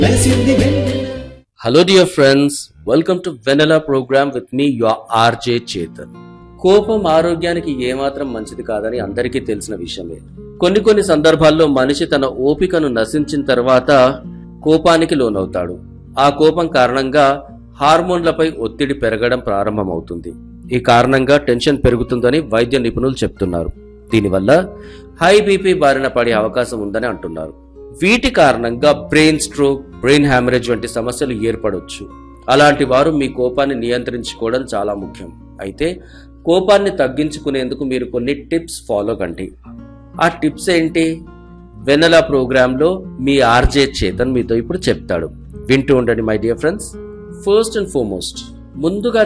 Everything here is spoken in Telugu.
వెలసింది వెన్నెల hello dear friends welcome to Vennela program with me your RJ Chetan కోపం ఆరోగ్యానికి ఏమాత్రం మంచిది కాదని అందరికీ తెలిసిన విషయమే కొన్ని కొన్ని సందర్భాల్లో మనిషి తన ఓపికను నశించిన తర్వాత కోపానికి లోనవుతాడు ఆ కోపం కారణంగా హార్మోన్లపై ఒత్తిడి పెరగడం ప్రారంభమవుతుంది ఈ కారణంగా టెన్షన్ పెరుగుతుందని వైద్య నిపుణులు చెప్తున్నారు దీనివల్ల హై బీపీ బారిన పడే అవకాశం ఉందని అంటున్నారు వీటి కారణంగా బ్రెయిన్ స్ట్రోక్ బ్రెయిన్ హ్యామరేజ్ వంటి సమస్యలు ఏర్పడవచ్చు అలాంటి వారు మీ కోపాన్ని నియంత్రించుకోవడం చాలా ముఖ్యం అయితే కోపాన్ని తగ్గించుకునేందుకు మీరు కొన్ని టిప్స్ ఫాలో కండి ఆ టిప్స్ ఏంటి వెనెలా ప్రోగ్రాంలో మీ ఆర్జే చేతన్ మీతో ఇప్పుడు చెప్తాడు వింటూ ఉండండి my dear friends first and foremost ముందుగా